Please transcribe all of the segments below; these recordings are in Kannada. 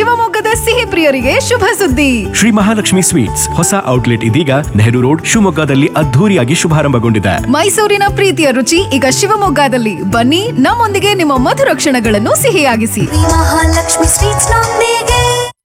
ಶಿವಮೊಗ್ಗದ ಸಿಹಿ ಪ್ರಿಯರಿಗೆ ಶುಭ ಸುದ್ದಿ ಶ್ರೀ ಮಹಾಲಕ್ಷ್ಮಿ ಸ್ವೀಟ್ಸ್ ಹೊಸ ಔಟ್ಲೆಟ್ ಇದೀಗ ನೆಹರು ರೋಡ್ ಶಿವಮೊಗ್ಗದಲ್ಲಿ ಅದ್ಧೂರಿಯಾಗಿ ಶುಭಾರಂಭಗೊಂಡಿದೆ ಮೈಸೂರಿನ ಪ್ರೀತಿಯ ರುಚಿ ಈಗ ಶಿವಮೊಗ್ಗದಲ್ಲಿ ಬನ್ನಿ ನಮ್ಮೊಂದಿಗೆ ನಿಮ್ಮ ಮಧುರ ಕ್ಷಣಗಳನ್ನು ಸಿಹಿಯಾಗಿಸಿ ಮಹಾಲಕ್ಷ್ಮಿ ಸ್ವೀಟ್ಸ್ ನೊಂದಿಗೆ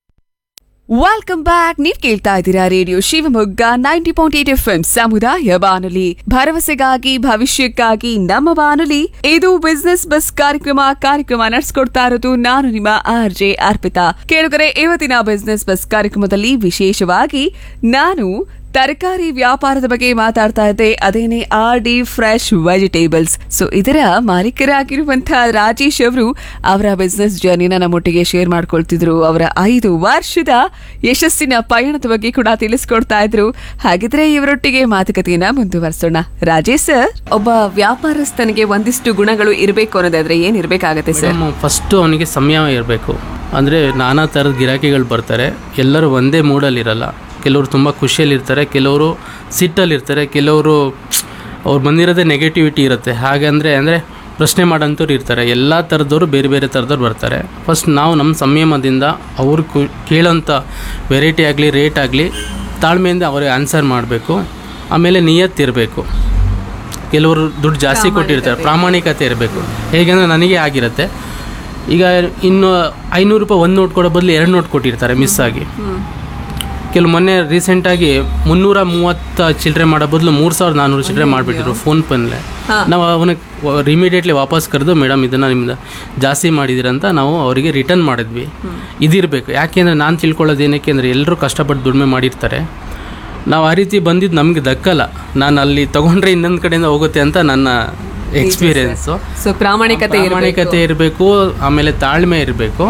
ವೆಲ್ಕಮ್ ಬ್ಯಾಕ್ ನೀವ್ ಕೇಳ್ತಾ ಇದ್ದೀರಾ radio Shivamogga ninety point eight F M ಸಮುದಾಯ ಬಾನುಲಿ ಭರವಸೆಗಾಗಿ ಭವಿಷ್ಯಕ್ಕಾಗಿ ನಮ್ಮ ಬಾನುಲಿ ಇದು ಬಿಸ್ನೆಸ್ ಬಸ್ ಕಾರ್ಯಕ್ರಮ ಕಾರ್ಯಕ್ರಮ ನಡೆಸ್ಕೊಡ್ತಾ ಇರೋದು ನಾನು ನಿಮ್ಮ ಆರ್ ಜೆ ಅರ್ಪಿತಾ ಕೇಳುಗರೆ ಇವತ್ತಿನ ಬಿಸ್ನೆಸ್ ಬಸ್ ಕಾರ್ಯಕ್ರಮದಲ್ಲಿ ವಿಶೇಷವಾಗಿ ನಾನು ತರಕಾರಿ ವ್ಯಾಪಾರದ ಬಗ್ಗೆ ಮಾತಾಡ್ತಾ ಇದ್ದೆ ಅದೇನೆ R D fresh vegetables so ಇದರ ಮಾಲೀಕರಾಗಿರುವಂತಹ ರಾಜೇಶ್ ಅವರು ಅವರ ಬಿಸ್ನೆಸ್ ಜರ್ನಿನ ನಮ್ಮೊಟ್ಟಿಗೆ ಶೇರ್ ಮಾಡ್ಕೊಳ್ತಿದ್ರು ಅವರ ಐದು ವರ್ಷದ ಯಶಸ್ಸಿನ ಪಯಣದ ಬಗ್ಗೆ ಕೂಡ ತಿಳಿಸ್ಕೊಡ್ತಾ ಇದ್ರು ಹಾಗಿದ್ರೆ ಇವರೊಟ್ಟಿಗೆ ಮಾತುಕತೆಯನ್ನ ಮುಂದುವರಿಸೋಣ ರಾಜೇಶ್ ಸರ್ ಒಬ್ಬ ವ್ಯಾಪಾರಸ್ಥನಿಗೆ ಒಂದಿಷ್ಟು ಗುಣಗಳು ಇರಬೇಕು ಅನ್ನೋದಾದ್ರೆ ಏನ್ ಇರ್ಬೇಕಾಗತ್ತೆ ಸರ್ ಫಸ್ಟು ಅವನಿಗೆ ಸಮಯ ಇರಬೇಕು ಅಂದರೆ ನಾನಾ ಥರದ ಗಿರಾಕಿಗಳು ಬರ್ತಾರೆ ಎಲ್ಲರೂ ಒಂದೇ ಮೂಡಲ್ಲಿರಲ್ಲ ಕೆಲವರು ತುಂಬ ಖುಷಿಯಲ್ಲಿರ್ತಾರೆ ಕೆಲವರು ಸಿಟ್ಟಲ್ಲಿರ್ತಾರೆ ಕೆಲವರು ಅವ್ರು ಬಂದಿರೋದೇ ನೆಗೆಟಿವಿಟಿ ಇರುತ್ತೆ ಹಾಗಂದರೆ ಅಂದರೆ ಪ್ರಶ್ನೆ ಮಾಡೋಂಥವ್ರು ಇರ್ತಾರೆ ಎಲ್ಲ ಥರದವರು ಬೇರೆ ಬೇರೆ ಥರದವ್ರು ಬರ್ತಾರೆ ಫಸ್ಟ್ ನಾವು ನಮ್ಮ ಸಂಯಮದಿಂದ ಅವ್ರು ಕು ಕೇಳೋಂಥ ವೆರೈಟಿ ಆಗಲಿ ರೇಟ್ ಆಗಲಿ ತಾಳ್ಮೆಯಿಂದ ಅವ್ರಿಗೆ ಆನ್ಸರ್ ಮಾಡಬೇಕು ಆಮೇಲೆ ನಿಯತ್ತಿರಬೇಕು ಕೆಲವರು ದುಡ್ಡು ಜಾಸ್ತಿ ಕೊಟ್ಟಿರ್ತಾರೆ ಪ್ರಾಮಾಣಿಕತೆ ಇರಬೇಕು ಹೇಗೆಂದರೆ ನನಗೆ ಆಗಿರುತ್ತೆ ಈಗ ಇನ್ನು ಐನೂರು ರೂಪಾಯಿ ಒಂದು ನೋಟ್ ಕೊಡೋ ಬದಲು ಎರಡು ನೋಟ್ ಕೊಟ್ಟಿರ್ತಾರೆ ಮಿಸ್ ಆಗಿ ಕೆಲವು ಮೊನ್ನೆ ರೀಸೆಂಟಾಗಿ ಮುನ್ನೂರ ಮೂವತ್ತು ಚಿಲ್ಲರೆ ಮಾಡೋ ಬದಲು ಮೂರು ಸಾವಿರದ ನಾನ್ನೂರು ಚಿಲ್ಲರೆ ಮಾಡಿಬಿಟ್ಟಿದ್ರು ಫೋನ್ ಪೇನಲ್ಲೇ ನಾವು ಅವನಿಗೆ ಇಮಿಡಿಯೇಟ್ಲಿ ವಾಪಸ್ ಕರೆದು ಮೇಡಮ್ ಇದನ್ನು ನಿಮ್ದು ಜಾಸ್ತಿ ಮಾಡಿದಿರಂತ ನಾವು ಅವರಿಗೆ ರಿಟರ್ನ್ ಮಾಡಿದ್ವಿ ಇದಿರಬೇಕು ಯಾಕೆಂದರೆ ನಾನು ತಿಳ್ಕೊಳ್ಳೋದು ಏನಕ್ಕೆ ಅಂದರೆ ಎಲ್ಲರೂ ಕಷ್ಟಪಟ್ಟು ದುಡಿಮೆ ಮಾಡಿರ್ತಾರೆ ನಾವು ಆ ರೀತಿ ಬಂದಿದ್ದು ನಮಗೆ ದಕ್ಕಲ್ಲ ನಾನು ಅಲ್ಲಿ ತಗೊಂಡ್ರೆ ಇನ್ನೊಂದು ಕಡೆಯಿಂದ ಹೋಗುತ್ತೆ ಅಂತ ನನ್ನ ಎಕ್ಸ್ಪೀರಿಯೆನ್ಸು ಸೊ ಪ್ರಾಮಾಣಿಕತೆ ಪ್ರಾಮಾಣಿಕತೆ ಇರಬೇಕು ಆಮೇಲೆ ತಾಳ್ಮೆ ಇರಬೇಕು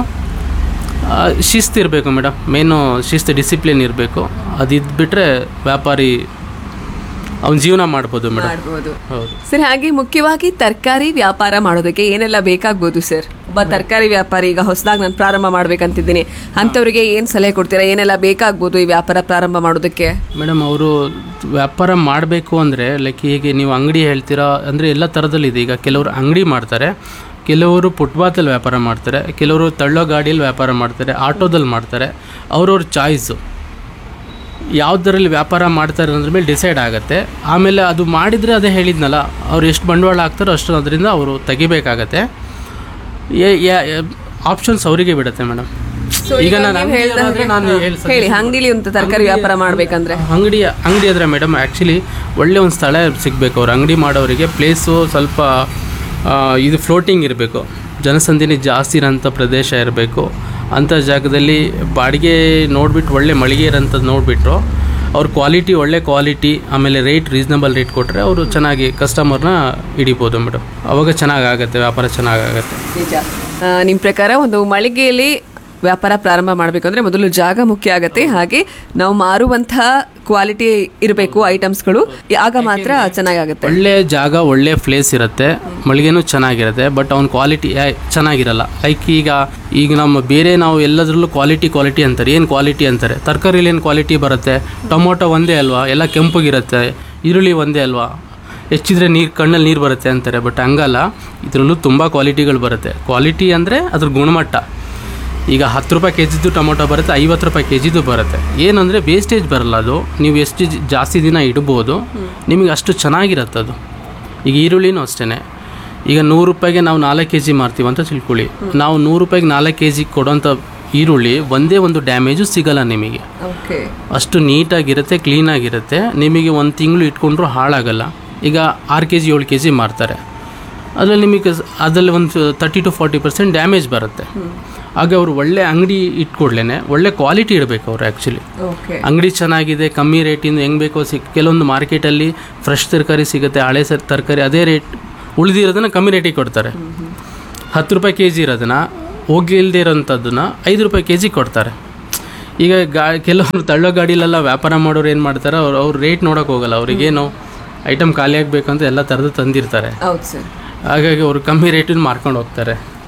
ಶಿಸ್ತು ಇರಬೇಕು ಮೇಡಮ್ ಮೇನು ಶಿಸ್ತು ಡಿಸಿಪ್ಲಿನ್ ಇರಬೇಕು ಅದಿದ್ಬಿಟ್ರೆ ವ್ಯಾಪಾರಿ ಅವನ ಜೀವನ ಮಾಡ್ಬೋದು ಮೇಡಮ್ ಮಾಡ್ಬೋದು ಹೌದು ಸರ್ ಹಾಗೆ ಮುಖ್ಯವಾಗಿ ತರಕಾರಿ ವ್ಯಾಪಾರ ಮಾಡೋದಕ್ಕೆ ಏನೆಲ್ಲ ಬೇಕಾಗ್ಬೋದು ಸರ್ ಒಬ್ಬ ತರಕಾರಿ ವ್ಯಾಪಾರಿ ಈಗ ಹೊಸದಾಗಿ ನಾನು ಪ್ರಾರಂಭ ಮಾಡ್ಬೇಕಂತಿದ್ದೀನಿ ಅಂಥವ್ರಿಗೆ ಏನು ಸಲಹೆ ಕೊಡ್ತೀರಾ ಏನೆಲ್ಲ ಬೇಕಾಗ್ಬೋದು ಈ ವ್ಯಾಪಾರ ಪ್ರಾರಂಭ ಮಾಡೋದಕ್ಕೆ ಮೇಡಮ್ ಅವರು ವ್ಯಾಪಾರ ಮಾಡಬೇಕು ಅಂದರೆ ಲೈಕ್ ಹೀಗೆ ನೀವು ಅಂಗಡಿ ಹೇಳ್ತೀರಾ ಅಂದರೆ ಎಲ್ಲ ಥರದಲ್ಲಿದೆ ಈಗ ಕೆಲವರು ಅಂಗಡಿ ಮಾಡ್ತಾರೆ ಕೆಲವರು ಫುಟ್ಪಾತಲ್ಲಿ ವ್ಯಾಪಾರ ಮಾಡ್ತಾರೆ ಕೆಲವರು ತಳ್ಳೋ ಗಾಡಿಯಲ್ಲಿ ವ್ಯಾಪಾರ ಮಾಡ್ತಾರೆ ಆಟೋದಲ್ಲಿ ಮಾಡ್ತಾರೆ ಅವ್ರವ್ರ ಚಾಯ್ಸು ಯಾವುದರಲ್ಲಿ ವ್ಯಾಪಾರ ಮಾಡ್ತಾರೆ ಅನ್ನೋದ್ರ ಮೇಲೆ ಡಿಸೈಡ್ ಆಗುತ್ತೆ ಆಮೇಲೆ ಅದು ಮಾಡಿದರೆ ಅದೇ ಹೇಳಿದ್ನಲ್ಲ ಅವ್ರು ಎಷ್ಟು ಬಂಡವಾಳ ಹಾಕ್ತಾರೋ ಅಷ್ಟು ಅದರಿಂದ ಅವರು ತೆಗಿಬೇಕಾಗತ್ತೆ ಆಪ್ಷನ್ಸ್ ಅವರಿಗೆ ಬಿಡುತ್ತೆ ಮೇಡಮ್ ಈಗ ನಾನು ನೀವು ಅಂಗಡಿ ಹೇಳ್ದಂಗೆ- ಇರೋದ್ರೆ ನಾನು ಹಾ, ಹೇಳ್- ಹೇಳಿ ಅಂಗಡಿಲಿ ಒಂದು ತರಕಾರಿ ವ್ಯಾಪಾರ ಮಾಡ್ಬೇಕಂದ್ರೆ ಅಂಗಡಿ ಅಂಗಡಿ ಆದರೆ ಮೇಡಮ್ ಆ್ಯಕ್ಚುಲಿ ಒಳ್ಳೆ ಒಂದು ಸ್ಥಳ ಸಿಗಬೇಕು ಅವ್ರು ಅಂಗಡಿ ಮಾಡೋರಿಗೆ ಪ್ಲೇಸು ಸ್ವಲ್ಪ ಆ, ಇದು ಫ್ಲೋಟಿಂಗ್ ಇರಬೇಕು ಜನಸಂದಣಿ ಜಾಸ್ತಿ ಇರೋಂಥ ಪ್ರದೇಶ ಇರಬೇಕು ಅಂಥ ಜಾಗದಲ್ಲಿ ಬಾಡಿಗೆ ನೋಡಿಬಿಟ್ಟು ಒಳ್ಳೆ ಮಳಿಗೆ ಇರೋಂಥದ್ದು ನೋಡಿಬಿಟ್ಟು ಅವ್ರ ಕ್ವಾಲಿಟಿ ಒಳ್ಳೆ ಕ್ವಾಲಿಟಿ ಆಮೇಲೆ ರೇಟ್ ರೀಸನಬಲ್ ರೇಟ್ ಕೊಟ್ಟರೆ ಅವರು ಚೆನ್ನಾಗಿ ಕಸ್ಟಮರ್ನ ಹಿಡಿಬೋದು ಮೇಡಮ್ ಅವಾಗ ಚೆನ್ನಾಗಾಗತ್ತೆ ವ್ಯಾಪಾರ ಚೆನ್ನಾಗಾಗತ್ತೆ ನಿಜ ನಿಮ್ಮ ಪ್ರಕಾರ ಒಂದು ಮಳಿಗೆಯಲ್ಲಿ ವ್ಯಾಪಾರ ಪ್ರಾರಂಭ ಮಾಡಬೇಕಂದ್ರೆ ಮೊದಲು ಜಾಗ ಮುಖ್ಯ ಆಗತ್ತೆ ಹಾಗೆ ನಾವು ಮಾರುವಂತಹ ಕ್ವಾಲಿಟಿ ಇರಬೇಕು ಐಟಮ್ಸ್ಗಳು ಆಗ ಮಾತ್ರ ಚೆನ್ನಾಗಾಗುತ್ತೆ ಒಳ್ಳೆ ಜಾಗ ಒಳ್ಳೆ ಪ್ಲೇಸ್ ಇರುತ್ತೆ ಮಳಿಗೆನೂ ಚೆನ್ನಾಗಿರುತ್ತೆ ಬಟ್ ಅವ್ನ ಕ್ವಾಲಿಟಿ ಚೆನ್ನಾಗಿರಲ್ಲ ಲೈಕ್ ಈಗ ಈಗ ನಮ್ಮ ಬೇರೆ ನಾವು ಎಲ್ಲದರಲ್ಲೂ ಕ್ವಾಲಿಟಿ ಕ್ವಾಲಿಟಿ ಅಂತಾರೆ ಏನು ಕ್ವಾಲಿಟಿ ಅಂತಾರೆ ತರಕಾರಿಲಿ ಏನು ಕ್ವಾಲಿಟಿ ಬರುತ್ತೆ ಟೊಮೊಟೊ ಒಂದೇ ಅಲ್ವಾ ಎಲ್ಲ ಕೆಂಪಗಿರುತ್ತೆ ಈರುಳ್ಳಿ ಒಂದೇ ಅಲ್ವಾ ಹೆಚ್ಚಿದ್ರೆ ನೀರು ಕಣ್ಣಲ್ಲಿ ನೀರು ಬರುತ್ತೆ ಅಂತಾರೆ ಬಟ್ ಹಂಗಲ್ಲ ಇದರಲ್ಲೂ ತುಂಬ ಕ್ವಾಲಿಟಿಗಳು ಬರುತ್ತೆ ಕ್ವಾಲಿಟಿ ಅಂದರೆ ಅದ್ರ ಗುಣಮಟ್ಟ ಈಗ ಹತ್ತು ರೂಪಾಯಿ ಕೆ ಜಿದು ಟೊಮೊಟೊ ಬರುತ್ತೆ ಐವತ್ತು ರೂಪಾಯಿ ಕೆ ಜಿದು ಬರುತ್ತೆ ಏನಂದರೆ ವೇಸ್ಟೇಜ್ ಬರಲ್ಲ ಅದು ನೀವು ಎಷ್ಟು ಜ- ಜಾಸ್ತಿ ದಿನ ಇಡ್ಬೋದು ನಿಮಗೆ ಅಷ್ಟು ಚೆನ್ನಾಗಿರುತ್ತೆ ಅದು ಈಗ ಈರುಳ್ಳಿನೂ ಅಷ್ಟೇ ಈಗ ನೂರು ರೂಪಾಯಿಗೆ ನಾವು ನಾಲ್ಕು ಕೆ ಜಿ ಮಾರ್ತೀವಿ ಅಂತ ತಿಳ್ಕೊಳ್ಳಿ ನಾವು ನೂರು ರೂಪಾಯಿಗೆ ನಾಲ್ಕು ಕೆ ಜಿ ಕೊಡೋಂಥ ಈರುಳ್ಳಿ ಒಂದೇ ಒಂದು ಡ್ಯಾಮೇಜು ಸಿಗಲ್ಲ ನಿಮಗೆ ಓಕೆ ಅಷ್ಟು ನೀಟಾಗಿರುತ್ತೆ ಕ್ಲೀನಾಗಿರುತ್ತೆ ನಿಮಗೆ ಒಂದು ತಿಂಗಳು ಇಟ್ಕೊಂಡ್ರೂ ಹಾಳಾಗಲ್ಲ ಈಗ ಆರು ಕೆ ಜಿ ಏಳು ಕೆ ಜಿ ಮಾರ್ತಾರೆ ಅದರಲ್ಲಿ ನಿಮಗೆ ಸ- ಅದರಲ್ಲಿ ಒಂದು thirty two forty percent damage ಬರುತ್ತೆ ಆಗ ಅವರು ಒಳ್ಳೆ ಅಂಗಡಿ ಇಟ್ಕೊಡ್ಲೇ ಒಳ್ಳೆ ಕ್ವಾಲಿಟಿ ಇಡಬೇಕು ಅವರು ಆ್ಯಕ್ಚುಲಿ ಓಕೆ ಅಂಗಡಿ ಚೆನ್ನಾಗಿದೆ ಕಮ್ಮಿ ರೇಟಿಂದ ಹೆಂಗೆ ಬೇಕೋ ಸಿಕ್ ಕೆಲವೊಂದು ಮಾರ್ಕೆಟಲ್ಲಿ ಫ್ರೆಶ್ ತರಕಾರಿ ಸಿಗುತ್ತೆ ಹಳೆ ಸರ್ ತರಕಾರಿ ಅದೇ ರೇಟ್ ಉಳಿದಿರೋದನ್ನು ಕಮ್ಮಿ ರೇಟಿಗೆ ಕೊಡ್ತಾರೆ ಹತ್ತು ರೂಪಾಯಿ ಕೆ ಜಿ ಇರೋದನ್ನು ಹೋಗಿ ಇಲ್ಲದೆ ಇರೋಂಥದ್ದನ್ನ ಐದು ರೂಪಾಯಿ ಕೆ ಜಿ ಕೊಡ್ತಾರೆ ಈಗ ಗಾ ಕೆಲವರು ತಳ್ಳೋ ಗಾಡಿಲೆಲ್ಲ ವ್ಯಾಪಾರ ಮಾಡೋರು ಏನು ಮಾಡ್ತಾರೆ ಅವ್ರು ಅವ್ರು ರೇಟ್ ನೋಡೋಕೆ ಹೋಗಲ್ಲ ಅವ್ರಿಗೇನು ಐಟಮ್ ಖಾಲಿ ಆಗಬೇಕಂತ ಎಲ್ಲ ಥರದ್ದು ತಂದಿರ್ತಾರೆ ಹೌದು ಸರ್ ಹಾಗಾಗಿ ಅವರು ಕಮ್ಮಿ ರೇಟಿನ ಮಾರ್ಕೊಂಡು ಹೋಗ್ತಾರೆ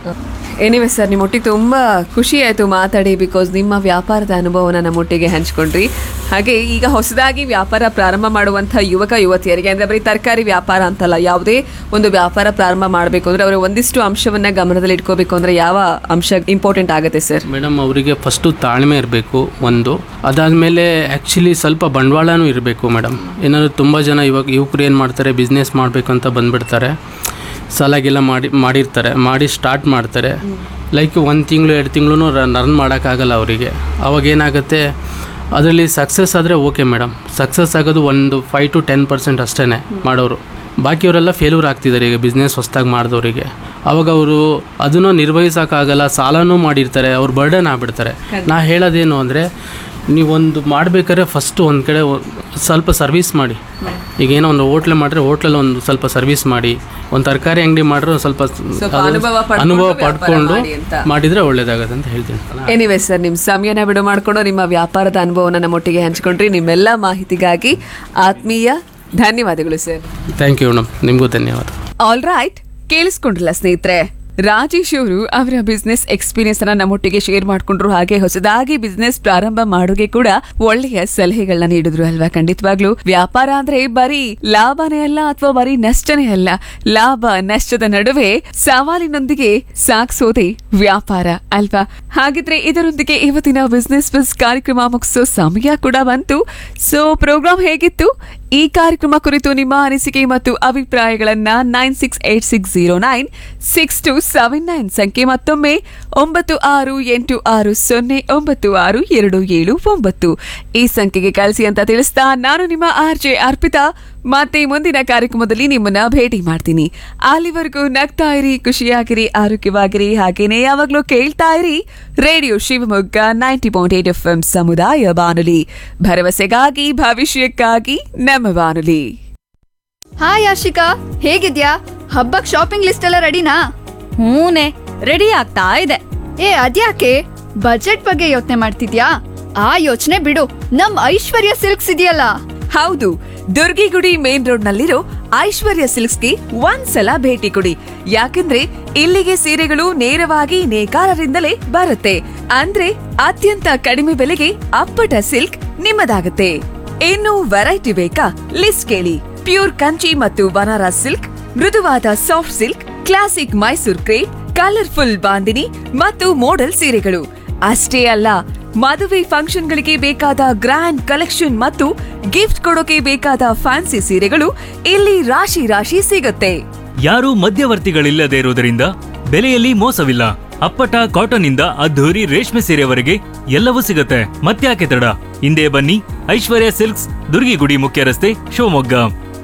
ಎನಿವೆ ಸರ್ ನಿಮ್ಮೊಟ್ಟಿಗೆ ತುಂಬ ಖುಷಿ ಆಯಿತು ಮಾತಾಡಿ ಬಿಕಾಸ್ ನಿಮ್ಮ ವ್ಯಾಪಾರದ ಅನುಭವನ ನಮ್ಮೊಟ್ಟಿಗೆ ಹಂಚ್ಕೊಂಡ್ರಿ ಹಾಗೆ ಈಗ ಹೊಸದಾಗಿ ವ್ಯಾಪಾರ ಪ್ರಾರಂಭ ಮಾಡುವಂಥ ಯುವಕ ಯುವತಿಯರಿಗೆ ಅಂದರೆ ಬರೀ ತರಕಾರಿ ವ್ಯಾಪಾರ ಅಂತಲ್ಲ ಯಾವುದೇ ಒಂದು ವ್ಯಾಪಾರ ಪ್ರಾರಂಭ ಮಾಡಬೇಕು ಅಂದರೆ ಅವರು ಒಂದಿಷ್ಟು ಅಂಶವನ್ನು ಗಮನದಲ್ಲಿ ಇಟ್ಕೋಬೇಕು ಅಂದರೆ ಯಾವ ಅಂಶ ಇಂಪಾರ್ಟೆಂಟ್ ಆಗುತ್ತೆ ಸರ್ ಮೇಡಮ್ ಅವರಿಗೆ ಫಸ್ಟು ತಾಳ್ಮೆ ಇರಬೇಕು ಒಂದು ಅದಾದಮೇಲೆ ಆ್ಯಕ್ಚುಲಿ ಸ್ವಲ್ಪ ಬಂಡವಾಳನೂ ಇರಬೇಕು ಮೇಡಮ್ ಏನಾದ್ರು ತುಂಬ ಜನ ಇವಾಗ ಯುವಕರು ಏನು ಮಾಡ್ತಾರೆ ಬಿಸ್ನೆಸ್ ಮಾಡಬೇಕು ಅಂತ ಬಂದುಬಿಡ್ತಾರೆ ಸಾಲಾಗೆಲ್ಲ ಮಾಡಿ ಮಾಡಿರ್ತಾರೆ ಮಾಡಿ ಸ್ಟಾರ್ಟ್ ಮಾಡ್ತಾರೆ ಲೈಕ್ ಒಂದು ತಿಂಗಳು ಎರಡು ತಿಂಗಳು ರನ್ ಮಾಡೋಕ್ಕಾಗಲ್ಲ ಅವರಿಗೆ ಅವಾಗ ಏನಾಗುತ್ತೆ ಅದರಲ್ಲಿ ಸಕ್ಸಸ್ ಆದರೆ ಓಕೆ ಮೇಡಮ್ ಸಕ್ಸಸ್ ಆಗೋದು ಒಂದು ಫೈವ್ ಟು ಟೆನ್ ಪರ್ಸೆಂಟ್ ಅಷ್ಟೇ ಮಾಡೋರು ಬಾಕಿಯವರೆಲ್ಲ ಫೇಲ್ಯೂರ್ ಆಗ್ತಿದ್ದಾರೆ ಈಗ ಬಿಸ್ನೆಸ್ ಹೊಸ್ದಾಗಿ ಮಾಡಿದವರಿಗೆ ಅವಾಗ ಅವರು ಅದನ್ನು ನಿರ್ವಹಿಸೋಕ್ಕಾಗಲ್ಲ ಸಾಲನೂ ಮಾಡಿರ್ತಾರೆ ಅವ್ರು ಬರ್ಡನ್ ಆಗ್ಬಿಡ್ತಾರೆ ನಾ ಹೇಳೋದೇನು ಅಂದರೆ ನೀವೊಂದು ಮಾಡಬೇಕಾದ್ರೆ ಫಸ್ಟು ಒಂದು ಕಡೆ ಒ- ಸ್ವಲ್ಪ ಸರ್ವಿಸ್ ಮಾಡಿ ಈಗ ಏನೋ ಒಂದು ಹೋಟ್ಲ್ ಮಾಡಿದ್ರೆ ಹೋಟ್ಲಲ್ಲಿ ಒಂದು ಸ್ವಲ್ಪ ಸರ್ವಿಸ್ ಮಾಡಿ ಒಂದು ತರಕಾರಿ ಅಂಗಡಿ ಮಾಡಿದ್ರೆ ಒಂದು ಸ್ವಲ್ಪ ಸ್ವಲ್ಪ ಅದು ಅನುಭವ ಪಡ್ಕೊಂಡು ಅನುಭವ ವ್ಯಾಪಾರ ಪಡ್ಕೊಂಡು ಮಾಡಿ ಅಂತ. ಮಾಡಿದರೆ ಒಳ್ಳೇದಾಗತ್ತೆ ಅಂತ ಹೇಳ್ತೀನಿ ಎನಿವೆ ಸರ್ ನಿಮ್ಮ ಸಮಯನ ಬಿಡು ಮಾಡಿಕೊಂಡು ನಿಮ್ಮ ವ್ಯಾಪಾರದ ಅನುಭವನ ನಮ್ಮೊಟ್ಟಿಗೆ ಹಂಚ್ಕೊಂಡ್ರಿ ನಿಮ್ಮೆಲ್ಲ ಮಾಹಿತಿಗಾಗಿ ಆತ್ಮೀಯ ಧನ್ಯವಾದಗಳು ಸರ್ ಥ್ಯಾಂಕ್ ಯು ಮೇಡಮ್ ನಿಮಗೂ ಧನ್ಯವಾದ ಆಲ್ ರೈಟ್ ಕೇಳಿಸ್ಕೊಂಡ್ರಲ್ಲ ಸ್ನೇಹಿತರೆ ರಾಜೇಶ್ ಅವರು ಅವರ ಬಿಸ್ನೆಸ್ ಎಕ್ಸ್ಪೀರಿಯನ್ಸ್ ಅನ್ನ ನಮ್ಮೊಟ್ಟಿಗೆ ಶೇರ್ ಮಾಡ್ಕೊಂಡ್ರು ಹಾಗೆ ಹೊಸದಾಗಿ ಬಿಸ್ನೆಸ್ ಪ್ರಾರಂಭ ಮಾಡೋಕೆ ಕೂಡ ಒಳ್ಳೆಯ ಸಲಹೆಗಳನ್ನ ನೀಡಿದ್ರು ಅಲ್ವಾ ಖಂಡಿತವಾಗ್ಲೂ ವ್ಯಾಪಾರ ಅಂದ್ರೆ ಬರೀ ಲಾಭನೇ ಅಲ್ಲ ಅಥವಾ ಬರೀ ನಷ್ಟನೇ ಅಲ್ಲ ಲಾಭ ನಷ್ಟದ ನಡುವೆ ಸವಾಲಿನೊಂದಿಗೆ ಸಾಗಿಸೋದೇ ವ್ಯಾಪಾರ ಅಲ್ವಾ ಹಾಗಿದ್ರೆ ಇದರೊಂದಿಗೆ ಇವತ್ತಿನ ಬಿಸ್ನೆಸ್ ಬಸ್ ಕಾರ್ಯಕ್ರಮ ಮುಗಿಸೋ ಸಮಯ ಕೂಡ ಬಂತು ಸೊ ಪ್ರೋಗ್ರಾಮ್ ಹೇಗಿತ್ತು ಈ ಕಾರ್ಯಕ್ರಮ ಕುರಿತು ನಿಮ್ಮ ಅನಿಸಿಕೆ ಮತ್ತು ಅಭಿಪ್ರಾಯಗಳನ್ನ nine six eight six zero nine six two seven nine ಸಂಖ್ಯೆ ಮತ್ತೊಮ್ಮೆ ಒಂಬತ್ತು ಆರು ಎಂಟು ಆರು ಸೊನ್ನೆ ಒಂಬತ್ತು ಆರು ಎರಡು ಏಳು ಒಂಬತ್ತು ಈ ಸಂಖ್ಯೆಗೆ ಕಳಿಸಿ ಅಂತ ತಿಳಿಸ್ತಾ ನಾನು ನಿಮ್ಮ ಆರ್ ಜೆ ಅರ್ಪಿತಾ ಮತ್ತೆ ಮುಂದಿನ ಕಾರ್ಯಕ್ರಮದಲ್ಲಿ ನಿಮ್ಮನ್ನ ಭೇಟಿ ಮಾಡ್ತೀನಿ ಅಲ್ಲಿವರೆಗೂ ನಗ್ತಾ ಇರಿ ಖುಷಿಯಾಗಿರಿ ಆರೋಗ್ಯವಾಗಿರಿ ಹಾಗೇನೆ ಯಾವಾಗ್ಲೂ ಕೇಳ್ತಾ ಇರಿ radio Shivamogga ninety point eight F M ಸಮುದಾಯ ಬಾನುಲಿ ಭರವಸೆಗಾಗಿ ಭವಿಷ್ಯಕ್ಕಾಗಿ ನಮ್ಮ ಬಾನುಲಿ ಹಾಯ್ ಆಶಿಕಾ ಹೇಗಿದ್ಯಾ ಹಬ್ಬಕ್ ಶಾಪಿಂಗ್ ಲಿಸ್ಟ್ ಎಲ್ಲ ರೆಡಿನಾ ಹೂನೆ ರೆಡಿ ಆಗ್ತಾ ಇದೆ ಏ ಅದ್ಯಾಕೆ ಬಜೆಟ್ ಬಗ್ಗೆ ಯೋಚನೆ ಮಾಡ್ತಿದ್ಯಾ ಆ ಯೋಚನೆ ಬಿಡು ನಮ್ ಐಶ್ವರ್ಯ ಸಿಲ್ಕ್ಸ್ ಇದೆಯಲ್ಲ ಹೌದು ದುರ್ಗಿಗುಡಿ ಮೇನ್ ರೋಡ್ ನಲ್ಲಿರೋ ಐಶ್ವರ್ಯ ಸಿಲ್ಕ್ಸ್ಗೆ ಒಂದ್ಸಲ ಭೇಟಿ ಕೊಡಿ ಯಾಕಂದ್ರೆ ಇಲ್ಲಿಗೆ ಸೀರೆಗಳು ನೇರವಾಗಿ ನೇಕಾರರಿಂದಲೇ ಬರುತ್ತೆ ಅಂದ್ರೆ ಅತ್ಯಂತ ಕಡಿಮೆ ಬೆಲೆಗೆ ಅಪ್ಪಟ ಸಿಲ್ಕ್ ನಿಮ್ಮದಾಗುತ್ತೆ ಇನ್ನು ವೆರೈಟಿ ಬೇಕಾ ಲಿಸ್ಟ್ ಕೇಳಿ ಪ್ಯೂರ್ ಕಂಚಿ ಮತ್ತು ಬನಾರಸ್ ಸಿಲ್ಕ್ ಮೃದುವಾದ soft silk classic Mysore crepe colourful bandhani ಮತ್ತು ಮೋಡಲ್ ಸೀರೆಗಳು ಅಷ್ಟೇ ಅಲ್ಲ ಮದುವೆ ಫಂಕ್ಷನ್ಗಳಿಗೆ ಬೇಕಾದ ಗ್ರ್ಯಾಂಡ್ ಕಲೆಕ್ಷನ್ ಮತ್ತು ಗಿಫ್ಟ್ ಕೊಡೋಕೆ ಬೇಕಾದ ಫ್ಯಾನ್ಸಿ ಸೀರೆಗಳು ಇಲ್ಲಿ ರಾಶಿ ರಾಶಿ ಸಿಗುತ್ತೆ ಯಾರೂ ಮಧ್ಯವರ್ತಿಗಳಿಲ್ಲದೆ ಇರುವುದರಿಂದ ಬೆಲೆಯಲ್ಲಿ ಮೋಸವಿಲ್ಲ ಅಪ್ಪಟ ಕಾಟನ್ ಇಂದ ಅದ್ಧೂರಿ ರೇಷ್ಮೆ ಸೀರೆವರೆಗೆ ಎಲ್ಲವೂ ಸಿಗುತ್ತೆ ಮತ್ತ್ಯಾಕೆ ತಡ ಹಿಂದೆ ಬನ್ನಿ ಐಶ್ವರ್ಯ ಸಿಲ್ಕ್ಸ್ ದುರ್ಗಿಗುಡಿ ಮುಖ್ಯ ರಸ್ತೆ ಶಿವಮೊಗ್ಗ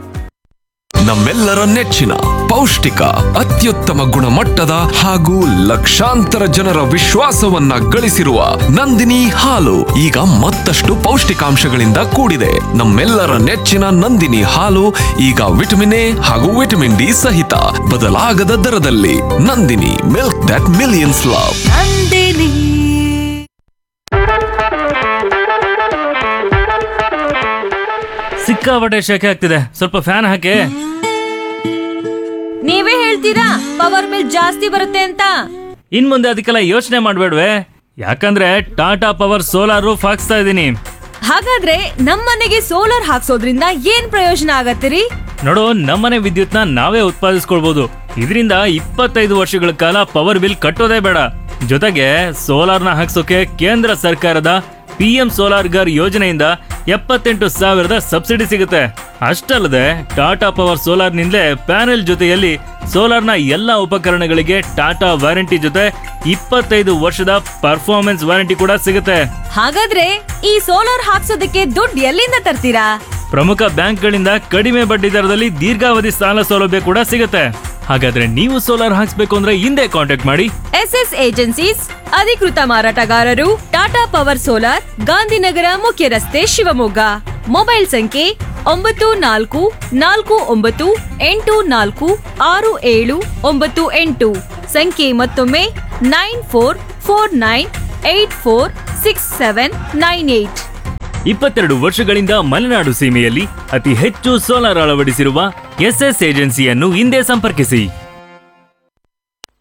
ನಮ್ಮೆಲ್ಲರ ನೆಚ್ಚಿನ ಪೌಷ್ಟಿಕ ಅತ್ಯುತ್ತಮ ಗುಣಮಟ್ಟದ ಹಾಗೂ ಲಕ್ಷಾಂತರ ಜನರ ವಿಶ್ವಾಸವನ್ನ ಗಳಿಸಿರುವ ನಂದಿನಿ ಹಾಲು ಈಗ ಮತ್ತಷ್ಟು ಪೌಷ್ಟಿಕಾಂಶಗಳಿಂದ ಕೂಡಿದೆ ನಮ್ಮೆಲ್ಲರ ನೆಚ್ಚಿನ ನಂದಿನಿ ಹಾಲು ಈಗ ವಿಟಮಿನ್ ಎ ಹಾಗೂ ವಿಟಮಿನ್ ಡಿ ಸಹಿತ ಬದಲಾಗದ ದರದಲ್ಲಿ Nandini milk that millions love Nandini ಸಿಕ್ಕಾಪಟ್ಟೆ ಶೆಕೆ ಆಗ್ತಿದೆ ಸ್ವಲ್ಪ ಫ್ಯಾನ್ ಹಾಕಿ ನೀವೇ ಹೇಳ್ತೀರಾ ಪವರ್ ಬಿಲ್ ಜಾಸ್ತಿ ಬರುತ್ತೆ ಅಂತ ಇನ್ ಮುಂದೆ ಅದಕ್ಕೆಲ್ಲ ಯೋಚನೆ ಮಾಡ್ಬೇಡ್ವೆ ಯಾಕಂದ್ರೆ ಟಾಟಾ ಪವರ್ ಸೋಲಾರು ಫಾಕ್ಸ್ತಾ ಇದ್ದೀನಿ ಹಾಗಾದ್ರೆ ನಮ್ಮನೆಗೆ ಸೋಲಾರ್ ಹಾಕ್ಸೋದ್ರಿಂದ ಏನ್ ಪ್ರಯೋಜನ ಆಗತ್ತಿರಿ ನೋಡು ನಮ್ಮನೆ ವಿದ್ಯುತ್ನ ನಾವೇ ಉತ್ಪಾದಿಸ್ಕೊಳ್ಬಹುದು ಇದರಿಂದ ಇಪ್ಪತ್ತೈದು ವರ್ಷಗಳ ಕಾಲ ಪವರ್ ಬಿಲ್ ಕಟ್ಟೋದೇ ಬೇಡ ಜೊತೆಗೆ ಸೋಲಾರ್ನ ಹಾಕ್ಸೋಕೆ ಕೇಂದ್ರ ಸರ್ಕಾರದ ಪಿ ಎಂ ಸೋಲಾರ್ ಗರ್ ಯೋಜನೆಯಿಂದ ಎಪ್ಪತ್ತೆಂಟು ಸಾವಿರದ ಸಬ್ಸಿಡಿ ಸಿಗುತ್ತೆ ಅಷ್ಟಲ್ಲದೆ ಟಾಟಾ ಪವರ್ ಸೋಲಾರ್ನಿಂದಲೇ ಪ್ಯಾನೆಲ್ ಜೊತೆಯಲ್ಲಿ ಸೋಲಾರ್ನ ಎಲ್ಲ ಉಪಕರಣಗಳಿಗೆ ಟಾಟಾ ವಾರಂಟಿ ಜೊತೆ ಇಪ್ಪತ್ತೈದು ವರ್ಷದ ಪರ್ಫಾರ್ಮೆನ್ಸ್ ವಾರಂಟಿ ಕೂಡ ಸಿಗುತ್ತೆ ಹಾಗಾದ್ರೆ ಈ ಸೋಲಾರ್ ಹಾಕ್ಸೋದಕ್ಕೆ ದುಡ್ಡು ಎಲ್ಲಿಂದ ತರ್ತೀರಾ ಪ್ರಮುಖ ಬ್ಯಾಂಕ್ಗಳಿಂದ ಕಡಿಮೆ ಬಡ್ಡಿ ದರದಲ್ಲಿ ದೀರ್ಘಾವಧಿ ಸಾಲ ಸೌಲಭ್ಯ ಕೂಡ ಸಿಗುತ್ತೆ ಹಾಗಾದ್ರೆ ನೀವು ಸೋಲಾರ್ ಹಾಕ್ಸ್ಬೇಕು ಅಂದ್ರೆ ಹಿಂದೆ ಕಾಂಟ್ಯಾಕ್ಟ್ ಮಾಡಿ ಎಸ್ ಎಸ್ ಏಜೆನ್ಸೀಸ್ ಅಧಿಕೃತ ಮಾರಾಟಗಾರರು ಟಾಟಾ ಪವರ್ ಸೋಲಾರ್ ಗಾಂಧಿನಗರ ಮುಖ್ಯ ರಸ್ತೆ ಶಿವಮೊಗ್ಗ ಮೊಬೈಲ್ ಸಂಖ್ಯೆ ಒಂಬತ್ತು ನಾಲ್ಕು ನಾಲ್ಕು ಒಂಬತ್ತು ಎಂಟು ನಾಲ್ಕು ಆರು ಏಳು ಒಂಬತ್ತು ಎಂಟು ಸಂಖ್ಯೆ ಮತ್ತೊಮ್ಮೆ nine four four nine eight four six seven nine eight ಇಪ್ಪತ್ತೆರಡು ವರ್ಷಗಳಿಂದ ಮಲೆನಾಡು ಸೀಮೆಯಲ್ಲಿ ಅತಿ ಹೆಚ್ಚು ಸೋಲಾರ್ ಅಳವಡಿಸಿರುವ ಎಸ್ಎಸ್ ಏಜೆನ್ಸಿಯನ್ನು ಹಿಂದೆ ಸಂಪರ್ಕಿಸಿ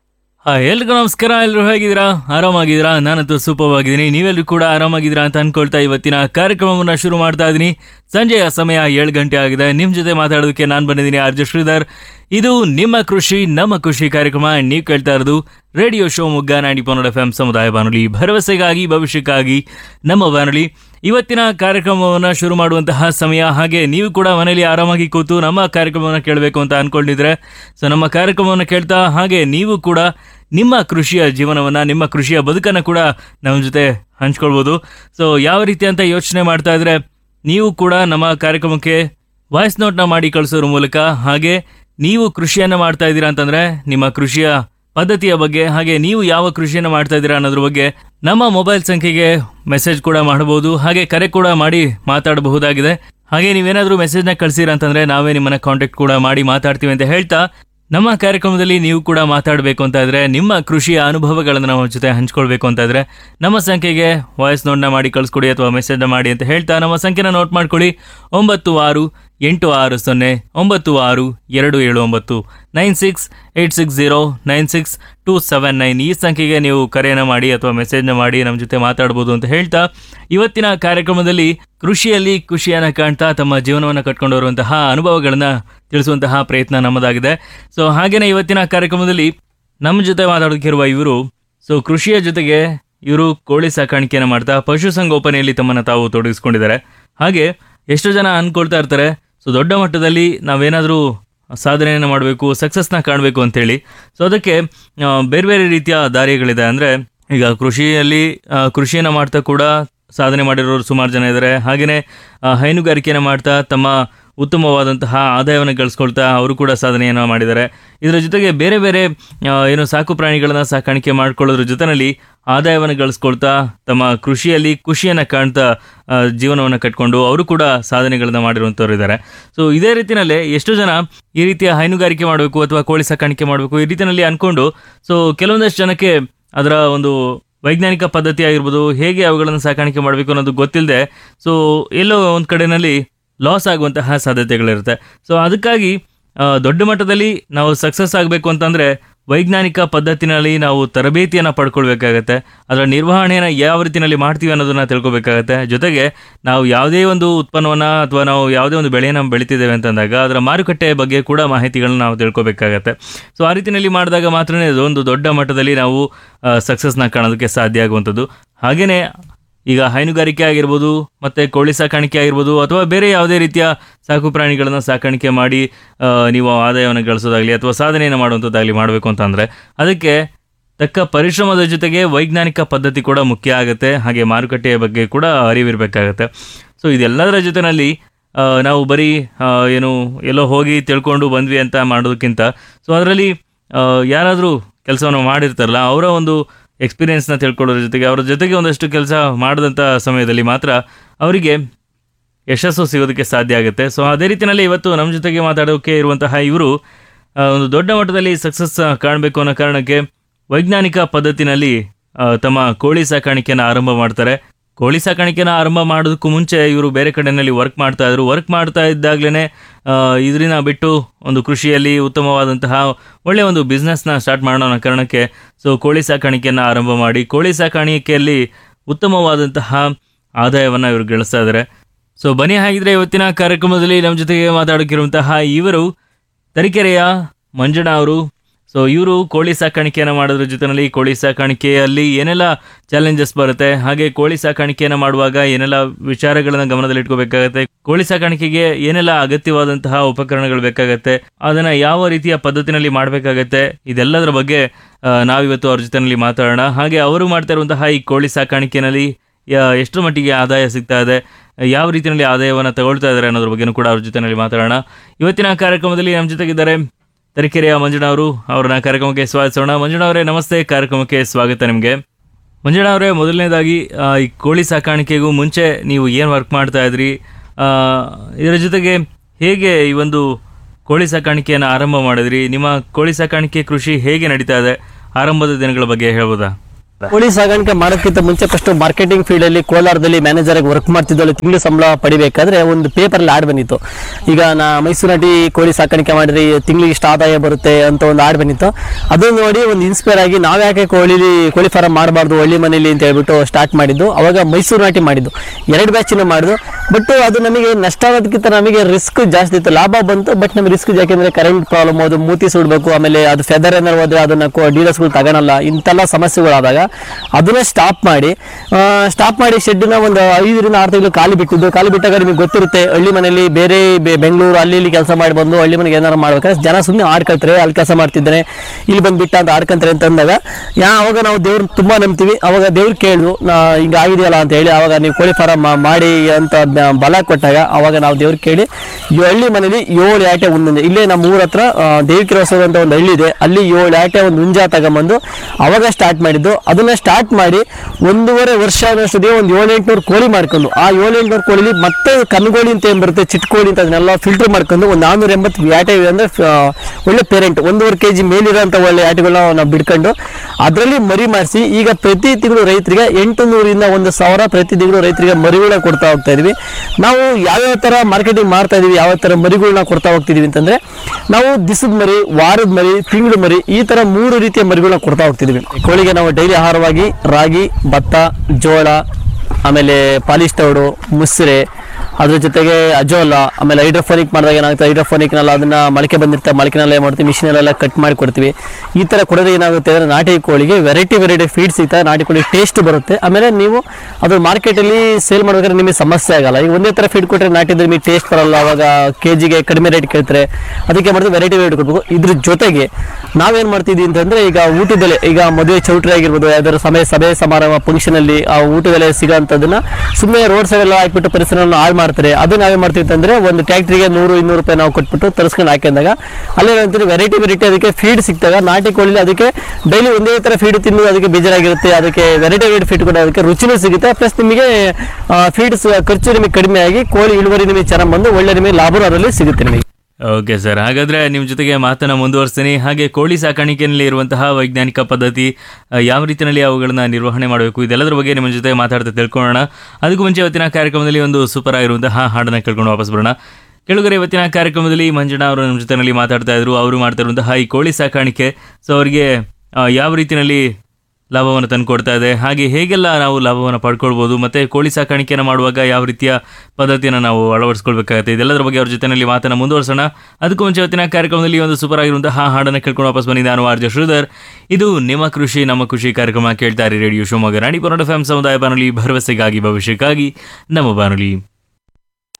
ಆ, ಎಲ್ರಿಗೂ ನಮಸ್ಕಾರ ಎಲ್ಲರೂ ಹೇಗಿದ್ದೀರಾ ಆರಾಮಾಗಿದ್ದೀರಾ ನಾನಂತೂ ಸೂಪರ್ ಆಗಿದ್ದೀನಿ ನೀವೆಲ್ಲರೂ ಕೂಡ ಆರಾಮಾಗಿದ್ದೀರಾ ಅಂತ ಅನ್ಕೊಳ್ತಾ ಇವತ್ತಿನ ಕಾರ್ಯಕ್ರಮವನ್ನು ಶುರು ಮಾಡ್ತಾ ಇದ್ದೀನಿ ಸಂಜೆಯ ಸಮಯ ಏಳು ಗಂಟೆ ಆಗಿದೆ ನಿಮ್ಮ ಜೊತೆ ಮಾತಾಡೋದಕ್ಕೆ ನಾನು ಬಂದಿದ್ದೀನಿ ಆರ್ಜೆ ಶ್ರೀಧರ್ ಇದು ನಿಮ್ಮ ಕೃಷಿ ನಮ್ಮ ಖುಷಿ ಕಾರ್ಯಕ್ರಮ ನೀವು ಕೇಳ್ತಾ ಇರೋದು ರೇಡಿಯೋ ಶೋ ಮುಗ್ಗ ನಾಡಿ ಪನ್ನಡ ಎಫ್ ಎಂ ಸಮುದಾಯ ಬಾನುಲಿ ಭರವಸೆಗಾಗಿ ಭವಿಷ್ಯಕ್ಕಾಗಿ ನಮ್ಮ ಬಾನುಲಿ ಇವತ್ತಿನ ಕಾರ್ಯಕ್ರಮವನ್ನು ಶುರು ಮಾಡುವಂತಹ ಸಮಯ ಹಾಗೆ ನೀವು ಕೂಡ ಮನೆಯಲ್ಲಿ ಆರಾಮಾಗಿ ಕೂತು ನಮ್ಮ ಕಾರ್ಯಕ್ರಮವನ್ನು ಕೇಳಬೇಕು ಅಂತ ಅನ್ಕೊಂಡಿದ್ರೆ ಸೊ ನಮ್ಮ ಕಾರ್ಯಕ್ರಮವನ್ನು ಕೇಳ್ತಾ ಹಾಗೆ ನೀವು ಕೂಡ ನಿಮ್ಮ ಕೃಷಿಯ ಜೀವನವನ್ನು ನಿಮ್ಮ ಕೃಷಿಯ ಬದುಕನ್ನು ಕೂಡ ನಮ್ಮ ಜೊತೆ ಹಂಚ್ಕೊಳ್ಬೋದು ಸೊ ಯಾವ ರೀತಿ ಅಂತ ಯೋಚನೆ ಮಾಡ್ತಾ ಇದ್ರೆ ನೀವು ಕೂಡ ನಮ್ಮ ಕಾರ್ಯಕ್ರಮಕ್ಕೆ ವಾಯ್ಸ್ ನೋಟ್ನ ಮಾಡಿ ಕಳಿಸೋದ್ರ ಮೂಲಕ ಹಾಗೆ ನೀವು ಕೃಷಿಯನ್ನು ಮಾಡ್ತಾ ಇದ್ದೀರಾ ಅಂತಂದ್ರೆ ನಿಮ್ಮ ಕೃಷಿಯ ಪದ್ಧತಿಯ ಬಗ್ಗೆ ಹಾಗೆ ನೀವು ಯಾವ ಕೃಷಿಯನ್ನು ಮಾಡ್ತಾ ಇದ್ದೀರಾ ಅನ್ನೋದ್ರ ಬಗ್ಗೆ ನಮ್ಮ ಮೊಬೈಲ್ ಸಂಖ್ಯೆಗೆ ಮೆಸೇಜ್ ಕೂಡ ಮಾಡಬಹುದು ಹಾಗೆ ಕರೆ ಕೂಡ ಮಾಡಿ ಮಾತಾಡಬಹುದಾಗಿದೆ ಹಾಗೆ ನೀವೇನಾದರೂ ಮೆಸೇಜ್ನ ಕಳಿಸಿರ ಅಂತಂದ್ರೆ ನಾವೇ ನಿಮ್ಮನ್ನ ಕಾಂಟ್ಯಾಕ್ಟ್ ಕೂಡ ಮಾಡಿ ಮಾತಾಡ್ತೀವಿ ಅಂತ ಹೇಳ್ತಾ ನಮ್ಮ ಕಾರ್ಯಕ್ರಮದಲ್ಲಿ ನೀವು ಕೂಡ ಮಾತಾಡಬೇಕು ಅಂತ ಇದ್ರೆ ನಿಮ್ಮ ಕೃಷಿಯ ಅನುಭವಗಳನ್ನು ನಮ್ಮ ಜೊತೆ ಹಂಚ್ಕೊಳ್ಬೇಕು ಅಂತ ಇದ್ರೆ ನಮ್ಮ ಸಂಖ್ಯೆಗೆ ವಾಯ್ಸ್ ನೋಟ್ನ ಮಾಡಿ ಕಳಿಸ್ಕೊಡಿ ಅಥವಾ ಮೆಸೇಜ್ನ ಮಾಡಿ ಅಂತ ಹೇಳ್ತಾ ನಮ್ಮ ಸಂಖ್ಯೆನ ನೋಟ್ ಮಾಡ್ಕೊಳ್ಳಿ ಒಂಬತ್ತು ಆರು ಎಂಟು ಆರು ಸೊನ್ನೆ ಒಂಬತ್ತು ಆರು ಎರಡು ಏಳು ಒಂಬತ್ತು nine six eight six zero nine six two seven nine ಈ ಸಂಖ್ಯೆಗೆ ನೀವು ಕರೆಯನ್ನು ಮಾಡಿ ಅಥವಾ ಮೆಸೇಜ್ನ ಮಾಡಿ ನಮ್ಮ ಜೊತೆ ಮಾತಾಡ್ಬೋದು ಅಂತ ಹೇಳ್ತಾ ಇವತ್ತಿನ ಕಾರ್ಯಕ್ರಮದಲ್ಲಿ ಕೃಷಿಯಲ್ಲಿ ಖುಷಿಯನ್ನು ಕಾಣ್ತಾ ತಮ್ಮ ಜೀವನವನ್ನು ಕಟ್ಕೊಂಡು ಬರುವಂತಹ ಅನುಭವಗಳನ್ನು ತಿಳಿಸುವಂತಹ ಪ್ರಯತ್ನ ನಮ್ಮದಾಗಿದೆ ಸೊ ಹಾಗೇನೆ ಇವತ್ತಿನ ಕಾರ್ಯಕ್ರಮದಲ್ಲಿ ನಮ್ಮ ಜೊತೆ ಮಾತಾಡೋದಕ್ಕಿರುವ ಇವರು ಸೊ ಕೃಷಿಯ ಜೊತೆಗೆ ಇವರು ಕೋಳಿ ಸಾಕಾಣಿಕೆಯನ್ನು ಮಾಡ್ತಾ ಪಶುಸಂಗೋಪನೆಯಲ್ಲಿ ತಮ್ಮನ್ನು ತಾವು ತೊಡಗಿಸ್ಕೊಂಡಿದ್ದಾರೆ ಹಾಗೆ ಎಷ್ಟೋ ಜನ ಅನ್ಕೊಳ್ತಾ ಇರ್ತಾರೆ ಸೊ ದೊಡ್ಡ ಮಟ್ಟದಲ್ಲಿ ನಾವೇನಾದರೂ ಸಾಧನೆಯನ್ನು ಮಾಡಬೇಕು ಸಕ್ಸಸ್ನ ಕಾಣಬೇಕು ಅಂತೇಳಿ ಸೊ ಅದಕ್ಕೆ ಆ, ಬೇರೆ ಬೇರೆ ರೀತಿಯ ದಾರಿಗಳಿದೆ ಅಂದರೆ ಈಗ ಕೃಷಿಯಲ್ಲಿ ಆ, ಕೃಷಿಯನ್ನು ಮಾಡ್ತಾ ಕೂಡ ಸಾಧನೆ ಮಾಡಿರೋರು ಸುಮಾರು ಜನ ಇದ್ದಾರೆ ಹಾಗೆಯೇ ಆ, ಹೈನುಗಾರಿಕೆಯನ್ನು ಮಾಡ್ತಾ ತಮ್ಮ ಉತ್ತಮವಾದಂತಹ ಆದಾಯವನ್ನು ಗಳಿಸ್ಕೊಳ್ತಾ ಅವರು ಕೂಡ ಸಾಧನೆಯನ್ನು ಮಾಡಿದ್ದಾರೆ ಇದರ ಜೊತೆಗೆ ಬೇರೆ ಬೇರೆ ಆ, ಏನು ಸಾಕು ಪ್ರಾಣಿಗಳನ್ನ ಸಾಕಾಣಿಕೆ ಮಾಡ್ಕೊಳ್ಳೋದ್ರ ಜೊತೆಯಲ್ಲಿ ಆದಾಯವನ್ನು ಗಳಿಸ್ಕೊಳ್ತಾ ತಮ್ಮ ಕೃಷಿಯಲ್ಲಿ ಖುಷಿಯನ್ನು ಕಾಣ್ತಾ ಆ, ಜೀವನವನ್ನು ಕಟ್ಕೊಂಡು ಅವರು ಕೂಡ ಸಾಧನೆಗಳನ್ನ ಮಾಡಿರುವಂಥವ್ರು ಇದ್ದಾರೆ ಸೊ ಇದೇ ರೀತಿಯಲ್ಲೇ ಎಷ್ಟು ಜನ ಈ ರೀತಿಯ ಹೈನುಗಾರಿಕೆ ಮಾಡಬೇಕು ಅಥವಾ ಕೋಳಿ ಸಾಕಾಣಿಕೆ ಮಾಡಬೇಕು ಈ ರೀತಿಯಲ್ಲಿ ಅನ್ಕೊಂಡು ಸೊ ಕೆಲವೊಂದಷ್ಟು ಜನಕ್ಕೆ ಅದರ ಒಂದು ವೈಜ್ಞಾನಿಕ ಪದ್ಧತಿ ಆಗಿರ್ಬೋದು ಹೇಗೆ ಅವುಗಳನ್ನು ಸಾಕಾಣಿಕೆ ಮಾಡಬೇಕು ಅನ್ನೋದು ಗೊತ್ತಿಲ್ಲದೆ ಸೊ ಎಲ್ಲೋ ಒಂದು ಕಡೆನಲ್ಲಿ ಲಾಸ್ ಆಗುವಂತಹ ಸಾಧ್ಯತೆಗಳಿರುತ್ತೆ ಸೊ ಅದಕ್ಕಾಗಿ ಆ, ದೊಡ್ಡ ಮಟ್ಟದಲ್ಲಿ ನಾವು ಸಕ್ಸಸ್ ಆಗಬೇಕು ಅಂತಂದರೆ ವೈಜ್ಞಾನಿಕ ಪದ್ಧತಿನಲ್ಲಿ ನಾವು ತರಬೇತಿಯನ್ನು ಪಡ್ಕೊಳ್ಬೇಕಾಗತ್ತೆ ಅದರ ನಿರ್ವಹಣೆಯನ್ನು ಯಾವ ರೀತಿಯಲ್ಲಿ ಮಾಡ್ತೀವಿ ಅನ್ನೋದನ್ನ ತಿಳ್ಕೊಬೇಕಾಗತ್ತೆ ಜೊತೆಗೆ ನಾವು ಯಾವುದೇ ಒಂದು ಉತ್ಪನ್ನವನ್ನು ಅಥವಾ ನಾವು ಯಾವುದೇ ಒಂದು ಬೆಳೆಯನ್ನು ಬೆಳಿತಿದ್ದೇವೆ ಅಂತಂದಾಗ ಅದರ ಮಾರುಕಟ್ಟೆ ಬಗ್ಗೆ ಕೂಡ ಮಾಹಿತಿಗಳನ್ನ ನಾವು ತಿಳ್ಕೊಬೇಕಾಗತ್ತೆ ಸೊ ಆ ರೀತಿಯಲ್ಲಿ ಮಾಡಿದಾಗ ಮಾತ್ರನೇ ಒಂದು ದೊಡ್ಡ ಮಟ್ಟದಲ್ಲಿ ನಾವು ಸಕ್ಸಸ್ನ ಕಾಣೋದಕ್ಕೆ ಸಾಧ್ಯ ಆಗುವಂಥದ್ದು ಹಾಗೆಯೇ ಈಗ ಹೈನುಗಾರಿಕೆ ಆಗಿರ್ಬೋದು ಮತ್ತು ಕೋಳಿ ಸಾಕಾಣಿಕೆ ಆಗಿರ್ಬೋದು ಅಥವಾ ಬೇರೆ ಯಾವುದೇ ರೀತಿಯ ಸಾಕು ಪ್ರಾಣಿಗಳನ್ನು ಸಾಕಾಣಿಕೆ ಮಾಡಿ ಆ, ನೀವು ಆದಾಯವನ್ನು ಗಳಿಸೋದಾಗಲಿ ಅಥವಾ ಸಾಧನೆಯನ್ನು ಮಾಡುವಂಥದ್ದಾಗಲಿ ಮಾಡಬೇಕು ಅಂತಂದರೆ ಅದಕ್ಕೆ ತಕ್ಕ ಪರಿಶ್ರಮದ ಜೊತೆಗೆ ವೈಜ್ಞಾನಿಕ ಪದ್ಧತಿ ಕೂಡ ಮುಖ್ಯ ಆಗುತ್ತೆ ಹಾಗೆ ಮಾರುಕಟ್ಟೆಯ ಬಗ್ಗೆ ಕೂಡ ಅರಿವಿರಬೇಕಾಗತ್ತೆ ಸೊ ಇದೆಲ್ಲದರ ಜೊತೆಯಲ್ಲಿ ಆ, ನಾವು ಬರೀ ಆ, ಏನು ಎಲ್ಲೋ ಹೋಗಿ ತಿಳ್ಕೊಂಡು ಬಂದ್ವಿ ಅಂತ ಮಾಡೋದಕ್ಕಿಂತ ಸೊ ಅದರಲ್ಲಿ ಯಾರಾದರೂ ಕೆಲಸವನ್ನು ಮಾಡಿರ್ತಾರಲ್ಲ ಅವರ ಒಂದು ಎಕ್ಸ್ಪೀರಿಯೆನ್ಸ್ನ ತಿಳ್ಕೊಳ್ಳೋದ್ರ ಜೊತೆಗೆ ಅವರ ಜೊತೆಗೆ ಒಂದಷ್ಟು ಕೆಲಸ ಮಾಡಿದಂಥ ಸಮಯದಲ್ಲಿ ಮಾತ್ರ ಅವರಿಗೆ ಯಶಸ್ಸು ಸಿಗೋದಕ್ಕೆ ಸಾಧ್ಯ ಆಗುತ್ತೆ ಸೊ ಅದೇ ರೀತಿಯಲ್ಲಿ ಇವತ್ತು ನಮ್ಮ ಜೊತೆಗೆ ಮಾತಾಡೋಕೆ ಇರುವಂತಹ ಇವರು ಆ, ಒಂದು ದೊಡ್ಡ ಮಟ್ಟದಲ್ಲಿ ಸಕ್ಸಸ್ ಕಾಣಬೇಕು ಅನ್ನೋ ಕಾರಣಕ್ಕೆ ವೈಜ್ಞಾನಿಕ ಪದ್ಧತಿನಲ್ಲಿ ಆ, ತಮ್ಮ ಕೋಳಿ ಸಾಕಾಣಿಕೆಯನ್ನು ಆರಂಭ ಮಾಡ್ತಾರೆ ಕೋಳಿ ಸಾಕಾಣಿಕೆನ ಆರಂಭ ಮಾಡೋದಕ್ಕೂ ಮುಂಚೆ ಇವರು ಬೇರೆ ಕಡೆಯಲ್ಲಿ ವರ್ಕ್ ಮಾಡ್ತಾ ಇದ್ರು ವರ್ಕ್ ಮಾಡ್ತಾ ಇದ್ದಾಗಲೇ ಇದರಿಂದ ಬಿಟ್ಟು ಒಂದು ಕೃಷಿಯಲ್ಲಿ ಉತ್ತಮವಾದಂತಹ ಒಳ್ಳೆಯ ಒಂದು ಬಿಸ್ನೆಸ್ನ ಸ್ಟಾರ್ಟ್ ಮಾಡೋಣ ಅನ್ನೋ ಕಾರಣಕ್ಕೆ ಸೊ ಕೋಳಿ ಸಾಕಾಣಿಕೆಯನ್ನು ಆರಂಭ ಮಾಡಿ ಕೋಳಿ ಸಾಕಾಣಿಕೆಯಲ್ಲಿ ಉತ್ತಮವಾದಂತಹ ಆದಾಯವನ್ನು ಇವರು ಗಳಿಸ್ತಾ ಇದ್ದಾರೆ ಸೊ ಬನ್ನಿ ಹಾಗಿದ್ರೆ ಇವತ್ತಿನ ಕಾರ್ಯಕ್ರಮದಲ್ಲಿ ನಮ್ಮ ಜೊತೆಗೆ ಮಾತಾಡೋಕ್ಕಿರುವಂತಹ ಇವರು ತರೀಕೆರೆಯ ಮಂಜಣ್ಣ ಅವರು ಸೊ ಇವರು ಕೋಳಿ ಸಾಕಾಣಿಕೆಯನ್ನು ಮಾಡೋದ್ರ ಜೊತೆಯಲ್ಲಿ ಕೋಳಿ ಸಾಕಾಣಿಕೆಯಲ್ಲಿ ಏನೆಲ್ಲ ಚಾಲೆಂಜಸ್ ಬರುತ್ತೆ ಹಾಗೆ ಕೋಳಿ ಸಾಕಾಣಿಕೆಯನ್ನು ಮಾಡುವಾಗ ಏನೆಲ್ಲ ವಿಚಾರಗಳನ್ನು ಗಮನದಲ್ಲಿ ಇಟ್ಕೋಬೇಕಾಗತ್ತೆ ಕೋಳಿ ಸಾಕಾಣಿಕೆಗೆ ಏನೆಲ್ಲ ಅಗತ್ಯವಾದಂತಹ ಉಪಕರಣಗಳು ಬೇಕಾಗತ್ತೆ ಅದನ್ನ ಯಾವ ರೀತಿಯ ಪದ್ಧತಿನಲ್ಲಿ ಮಾಡಬೇಕಾಗತ್ತೆ ಇದೆಲ್ಲದರ ಬಗ್ಗೆ ಆ, ನಾವಿವತ್ತು ಅವ್ರ ಜೊತೆಯಲ್ಲಿ ಮಾತಾಡೋಣ ಹಾಗೆ ಅವರು ಮಾಡ್ತಾ ಇರುವಂತಹ ಈ ಕೋಳಿ ಸಾಕಾಣಿಕೆಯಲ್ಲಿ ಯಾ- ಎಷ್ಟು ಮಟ್ಟಿಗೆ ಆದಾಯ ಸಿಗ್ತಾ ಇದೆ ಯಾವ ರೀತಿಯಲ್ಲಿ ಆದಾಯವನ್ನು ತಗೊಳ್ತಾ ಇದ್ದಾರೆ ಅನ್ನೋದ್ರ ಬಗ್ಗೆನೂ ಕೂಡ ಅವ್ರ ಜೊತೆಯಲ್ಲಿ ಮಾತಾಡೋಣ ಇವತ್ತಿನ ಕಾರ್ಯಕ್ರಮದಲ್ಲಿ ನಮ್ಮ ಜೊತೆಗಿದ್ದಾರೆ ತರೀಕೆರೆಯ ಮಂಜುಳಾ ಅವರು ಅವ್ರನ್ನ ಕಾರ್ಯಕ್ರಮಕ್ಕೆ ಸ್ವಾಗತಿಸೋಣ ಮಂಜುಳಾ ಅವರೇ ನಮಸ್ತೆ ಕಾರ್ಯಕ್ರಮಕ್ಕೆ ಸ್ವಾಗತ ನಿಮಗೆ ಮಂಜುಳಾ ಅವರೇ ಮೊದಲನೇದಾಗಿ ಆ, ಈ ಕೋಳಿ ಸಾಕಾಣಿಕೆಗೂ ಮುಂಚೆ ನೀವು ಏನು ವರ್ಕ್ ಮಾಡ್ತಾ ಇದ್ರಿ ಆ, ಇದರ ಜೊತೆಗೆ ಹೇಗೆ ಈ ಒಂದು ಕೋಳಿ ಸಾಕಾಣಿಕೆಯನ್ನು ಆರಂಭ ಮಾಡಿದ್ರಿ ನಿಮ್ಮ ಕೋಳಿ ಸಾಕಾಣಿಕೆ ಕೃಷಿ ಹೇಗೆ ನಡೀತಾ ಇದೆ ಆರಂಭದ ದಿನಗಳ ಬಗ್ಗೆ ಹೇಳ್ಬೋದಾ ಕೋಳಿ ಸಾಗಾಣಿಕೆ ಮಾಡೋದಕ್ಕಿಂತ ಮುಂಚೆ ಫಸ್ಟ್ ಮಾರ್ಕೆಟಿಂಗ್ ಫೀಲ್ಡ್ ಅಲ್ಲಿ ಕೋಲಾರದಲ್ಲಿ ಮ್ಯಾನೇಜರ್ ಆಗಿ ವರ್ಕ್ ಮಾಡ್ತಿದ್ದಳು ತಿಂಗಳು ಸಂಬಳ ಪಡಿಬೇಕಾದ್ರೆ ಒಂದು ಪೇಪರ್ ಅಲ್ಲಿ ಆಡ್ ಬಂದಿತ್ತು ಈಗ ನಾ ಮೈಸೂರಿನಲ್ಲಿ ಕೋಳಿ ಸಾಕಾಣಿಕೆ ಮಾಡಿದ್ರೆ ತಿಂಗಳಿಗೆ ಇಷ್ಟು ಆದಾಯ ಬರುತ್ತೆ ಅಂತ ಒಂದು ಆಡ್ ಬಂದಿತ್ತು ಅದನ್ನ ನೋಡಿ ಒಂದು ಇನ್ಸ್ಪೈರ್ ಆಗಿ ನಾವ್ ಯಾಕೆ ಕೋಳಿ ಕೋಳಿ ಫಾರಂ ಮಾಡಬಾರ್ದು ಹಳ್ಳಿ ಮನೇಲಿ ಅಂತ ಹೇಳ್ಬಿಟ್ಟು ಸ್ಟಾರ್ಟ್ ಮಾಡಿದ್ದು ಅವಾಗ ಮೈಸೂರು ನಾಟಿ ಮಾಡಿದ್ದು ಎರಡು ಬ್ಯಾಚಿನ ಮಾಡಿದ್ದು ಬಟ್ ಅದು ನಮಗೆ ನಷ್ಟ ಆಗೋದಕ್ಕಿಂತ ನಮಗೆ ರಿಸ್ಕ್ ಜಾಸ್ತಿ ಇತ್ತು ಲಾಭ ಬಂತು ಬಟ್ ನಮಗೆ ರಿಸ್ಕ್ ಯಾಕೆಂದ್ರೆ ಕರೆಂಟ್ ಪ್ರಾಬ್ಲಮ್ ಅದು ಮೂತಿ ಸುಡಬೇಕು ಆಮೇಲೆ ಅದು ಫೆದರ್ ಏನಾರು ಹೋದ್ರೆ ಅದನ್ನ ಡೀಲರ್ಸ್ಗಳು ತಗೊಳಲ್ಲ ಇಂತೆಲ್ಲ ಸಮಸ್ಯೆಗಳಾದಾಗ ಅದನ್ನ ಸ್ಟಾಪ್ ಮಾಡಿ ಸ್ಟಾಪ್ ಮಾಡಿ ಶೆಡ್ನ ಒಂದು ಐದರಿಂದ ಆರು ತಿಂಗಳು ಖಾಲಿ ಬಿಟ್ಟಿದ್ದು ಖಾಲಿ ಬಿಟ್ಟಾಗ ನಿಮಗೆ ಗೊತ್ತಿರುತ್ತೆ ಹಳ್ಳಿ ಮನೆಯಲ್ಲಿ ಬೇರೆ ಬೆ- ಬೆಂಗಳೂರು ಅಲ್ಲಿ ಇಲ್ಲಿ ಕೆಲಸ ಮಾಡಿ ಬಂದು ಹಳ್ಳಿ ಮನೆಗೆ ಏನಾರು ಮಾಡ್ಬೇಕಾದ್ರೆ ಜನ ಸುಮ್ಮನೆ ಆಡ್ಕೊಳ್ತಾರೆ ಅಲ್ಲಿ ಕೆಲಸ ಮಾಡ್ತಿದ್ದಾನೆ ಇಲ್ಲಿ ಬಂದು ಬಿಟ್ಟ ಅಂತ ಆಡ್ಕೊಂತಾರೆ ಅಂತ ಅಂದಾಗ ಯಾ ಅವಾಗ ನಾವು ದೇವ್ರ ತುಂಬಾ ನಂಬ್ತೀವಿ ಅವಾಗ ದೇವ್ರು ಕೇಳಿದ್ವು ನಾ ಹಿಂಗ ಆಗಿದೆಯಲ್ಲ ಅಂತ ಹೇಳಿ ಅವಾಗ ನೀವು ಕೋಳಿ ಫಾರಂ ಮಾಡಿ ಅಂತ ಬ- ಬಲ ಕೊಟ್ಟಾಗ ಅವಾಗ ನಾವು ದೇವ್ರು ಕೇಳಿ ಈ ಹಳ್ಳಿ ಮನೇಲಿ ಏಳು ಆಟೆ ಒಂದೊಂದು ಇಲ್ಲೇ ನಮ್ಮ ಊರ ಹತ್ರ ದೇವಿಕಿರೋಸರ ಅಂತ ಒಂದು ಹಳ್ಳಿ ಇದೆ ಅಲ್ಲಿ ಏಳು ಆಟೆ ಒಂದು ಹುಂಜ ತಗೊಂಬಂದು ಅವಾಗ ಸ್ಟಾರ್ಟ್ ಮಾಡಿದ್ದು ಅದನ್ನ ಸ್ಟಾರ್ಟ್ ಮಾಡಿ ಒಂದೂವರೆ ವರ್ಷ ಅನ್ನೋಷ್ಟಿದೆ ಒಂದು ಏಳು ಎಂಟುನೂರು ಕೋಳಿ ಮಾಡ್ಕೊಂಡು ಆ ಏಳು ಎಂಟುನೂರು ಕೋಳಿಲಿ ಮತ್ತೆ ಕನ್ಗೋಳಿ ಅಂತ ಏನ್ ಬರುತ್ತೆ ಚಿಟ್ಕೋಳಿ ಅಂತ ಅದನ್ನೆಲ್ಲ ಫಿಲ್ಟರ್ ಮಾಡ್ಕೊಂಡು ಒಂದು ನಾನ್ನೂರ ಎಂಬತ್ತು ಆಟೆ ಇವೆ ಅಂದ್ರೆ ಆ, ಒಳ್ಳೆ ಪೇರೆಂಟ್ ಒಂದೂವರೆ ಕೆ ಜಿ ಮೇಲಿರೋಂಥ ಒಳ್ಳೆ ಆಟಗಳನ್ನ ನಾವು ಬಿಡ್ಕೊಂಡು ಅದರಲ್ಲಿ ಮರಿ ಮಾಡಿಸಿ ಈಗ ಪ್ರತಿ ತಿಂಗಳು ರೈತರಿಗೆ ಎಂಟು ನೂರಿಂದ ಒಂದು ಸಾವಿರ ಪ್ರತಿ ತಿಂಗಳು ರೈತರಿಗೆ ಮರಿಗಳನ್ನ ಕೊಡ್ತಾ ಹೋಗ್ತಾ ಇದೀವಿ ನಾವು ಯಾವ್ಯಾವ ತರ ಮಾರ್ಕೆಟಿಂಗ್ ಮಾಡ್ತಾ ಇದೀವಿ ಯಾವ ತರ ಮರಿಗಳನ್ನ ಕೊಡ್ತಾ ಹೋಗ್ತಿದೀವಿ ಅಂತಂದ್ರೆ ನಾವು ದಿಸದ ಮರಿ ವಾರದ ಮರಿ ತಿಂಗಳು ಮರಿ ಈ ತರ ಮೂರು ರೀತಿಯ ಮರಿಗಳನ್ನ ಕೊಡ್ತಾ ಹೋಗ್ತಿದೀವಿ ಕೋಳಿಗೆ ನಾವು ಡೈಲಿ ಆಹಾರವಾಗಿ ರಾಗಿ ಭತ್ತ ಜೋಳ ಆಮೇಲೆ ಪಾಲಿಶ್ ತೌಡು ಮುಸ್ರೆ ಅದ್ರ ಜೊತೆಗೆ ಅಜೋಲ ಆಮೇಲೆ ಹೈಡ್ರೋಫೋನಿಕ್ ಮಾಡಿದಾಗ ಏನಾಗುತ್ತೆ ಹೈಡ್ರೋಫೋನಿಕ್ನೆಲ್ಲ ಅದನ್ನ ಮೊಳಕೆ ಬಂದಿರುತ್ತೆ ಮೊಳಕೆನೆಲ್ಲ ಏನು ಮಾಡ್ತೀವಿ ಮಿಷಿನಲ್ಲೆಲ್ಲ ಕಟ್ ಮಾಡಿ ಕೊಡ್ತೀವಿ ಈ ಥರ ಕೊಡೋದು ಏನಾಗುತ್ತೆ ಅಂದರೆ ನಾಟಿ ಕೋಳಿಗೆ ವೆರೈಟಿ ವೆರೈಟಿ ಫೀಡ್ ಸಿಗ್ತದೆ ನಾಟಿ ಕೋಳಿ ಟೇಸ್ಟ್ ಬರುತ್ತೆ ಆಮೇಲೆ ನೀವು ಅದು ಮಾರ್ಕೆಟಲ್ಲಿ ಸೇಲ್ ಮಾಡ್ಬೇಕಾದ್ರೆ ನಿಮಗೆ ಸಮಸ್ಯೆ ಆಗಲ್ಲ ಈಗ ಒಂದೇ ಥರ ಫೀಡ್ ಕೊಟ್ಟರೆ ನಾಟಿದ್ರೆ ನಿಮಗೆ ಟೇಸ್ಟ್ ಬರಲ್ಲ ಅವಾಗ ಕೆ ಜಿಗೆ ಕಡಿಮೆ ರೇಟ್ ಕೇಳ್ತಾರೆ ಅದಕ್ಕೆ ಮಾಡ್ತೀವಿ ವೆರೈಟಿ ವೆರೈಟಿ ಕೊಡ್ಬೇಕು ಇದ್ರ ಜೊತೆಗೆ ನಾವೇನು ಮಾಡ್ತಿದ್ವಿ ಅಂತಂದರೆ ಈಗ ಊಟದಲ್ಲೇ ಈಗ ಮದುವೆ ಚೌಟ್ರಿ ಆಗಿರ್ಬೋದು ಯಾವ್ದಾದ್ರು ಸಮಯ ಸಭೆ ಸಮಾರಂಭ ಫಂಕ್ಷನಲ್ಲಿ ಆ ಊಟದಲ್ಲೇ ಸಿಗೋಂಥದ್ದನ್ನ ಸುಮ್ಮನೆ ರೋಡ್ ಸೈಡ್ ಎಲ್ಲ ಹಾಕ್ಬಿಟ್ಟು ಪರಿಸರವನ್ನು ಹಾಳು ಮಾಡ್ತಾರೆ ಅದನ್ನ ನಾವೇನ್ ಮಾಡ್ತೀವಿ ಅಂತಂದ್ರೆ ಒಂದು ಟ್ಯಾಕ್ಟ್ರಿಗೆ ನೂರು ಇನ್ನೂರು ರೂಪಾಯಿ ನಾವು ಕೊಟ್ಬಿಟ್ಟು ತರಿಸ್ಕೊಂಡು ಹಾಕಿದಾಗ ಅಲ್ಲೇ ಅಂತೀವಿ ವೆರೈಟಿ ವೆರೈಟಿ ಅದಕ್ಕೆ ಫೀಡ್ ಸಿಕ್ತಾಗ ನಾಟಿ ಕೋಳಿ ಅದಕ್ಕೆ ಡೈಲಿ ಒಂದೇ ತರ ಫೀಡ್ ತಿನ್ನು ಅದಕ್ಕೆ ಬೇಜಾರಾಗಿರುತ್ತೆ ಅದಕ್ಕೆ ವೆರೈಟಿ ವೆರೈಟಿ ಫೀಡ್ ಕೂಡ ಅದಕ್ಕೆ ರುಚಿನೂ ಸಿಗುತ್ತೆ ಪ್ಲಸ್ ನಿಮಗೆ ಫೀಡ್ ಖರ್ಚು ನಿಮಗೆ ಕಡಿಮೆ ಆಗಿ ಕೋಳಿ ಇಳುವರಿ ನಿಮಗೆ ಚೆನ್ನಾಗಿ ಬಂದು ಒಳ್ಳೆ ನಿಮಗೆ ಲಾಭ ಅದರಲ್ಲಿ ಸಿಗುತ್ತೆ ನಿಮಗೆ ಓಕೆ ಸರ್ ಹಾಗಾದ್ರೆ ನಿಮ್ಮ ಜೊತೆಗೆ ಮಾತನ್ನ ಮುಂದುವರಿಸ್ತೀನಿ ಹಾಗೆ ಕೋಳಿ ಸಾಕಾಣಿಕೆಯಲ್ಲಿ ಇರುವಂತಹ ವೈಜ್ಞಾನಿಕ ಪದ್ಧತಿ ಆ, ಯಾವ ರೀತಿಯಲ್ಲಿ ಅವುಗಳನ್ನ ನಿರ್ವಹಣೆ ಮಾಡಬೇಕು ಇದೆಲ್ಲದರ ಬಗ್ಗೆ ನಿಮ್ಮ ಜೊತೆ ಮಾತಾಡ್ತಾ ತಿಳ್ಕೊಳ್ಳೋಣ ಅದಕ್ಕೂ ಮುಂಚೆ ಇವತ್ತಿನ ಕಾರ್ಯಕ್ರಮದಲ್ಲಿ ಒಂದು ಸೂಪರ್ ಆಗಿರುವಂತಹ ಹಾಡನ್ನ ಕೇಳ್ಕೊಂಡು ವಾಪಸ್ ಬರೋಣ ಕೆಳಗರೆ ಇವತ್ತಿನ ಕಾರ್ಯಕ್ರಮದಲ್ಲಿ ಮಂಜಣ್ಣ ಅವರು ನಮ್ಮ ಜೊತೆನಲ್ಲಿ ಮಾತಾಡ್ತಾ ಇದ್ರು ಅವರು ಮಾಡ್ತಾ ಇರುವಂತಹ ಈ ಕೋಳಿ ಸಾಕಾಣಿಕೆ ಸೊ ಅವರಿಗೆ ಆ, ಯಾವ ರೀತಿಯಲ್ಲಿ ಲಾಭವನ್ನು ತಂದುಕೊಡ್ತಾ ಇದೆ ಹಾಗೆ ಹೇಗೆಲ್ಲ ನಾವು ಲಾಭವನ್ನು ಪಡ್ಕೊಳ್ಬೋದು ಮತ್ತೆ ಕೋಳಿ ಸಾಕಾಣಿಕೆಯನ್ನು ಮಾಡುವಾಗ ಯಾವ ರೀತಿಯ ಪದ್ಧತಿಯನ್ನು ನಾವು ಅಳವಡಿಸ್ಕೊಳ್ಬೇಕಾಗುತ್ತೆ ಇದೆಲ್ಲದರ ಬಗ್ಗೆ ಅವ್ರ ಜೊತೆನಲ್ಲಿ ಮಾತನ್ನು ಮುಂದುವರಿಸೋಣ ಅದಕ್ಕೂ ಮುಂಚೆ ಇವತ್ತಿನ ಕಾರ್ಯಕ್ರಮದಲ್ಲಿ ಒಂದು ಸೂಪರ್ ಆಗಿರುವಂತಹ ಹಾಡನ್ನು ಕೇಳ್ಕೊಂಡು ವಾಪಸ್ ಬನ್ನಿ ನಾನು ಆರ್ಜ ಶ್ರೀಧರ್ ಇದು ನಿಮ್ಮ ಕೃಷಿ ನಮ್ಮ ಖುಷಿ ಕಾರ್ಯಕ್ರಮ ಕೇಳ್ತಾರೆ ರೇಡಿಯೋ ಶಿವಮೊಗ್ಗ ರಾಣಿ ಪೊನ್ನಡ ಫ್ಯಾಮ್ ಸಮುದಾಯ ಬಾನುಲಿ ಭರವಸೆಗಾಗಿ ಭವಿಷ್ಯಕ್ಕಾಗಿ ನಮ್ಮ ಬಾನುಲಿ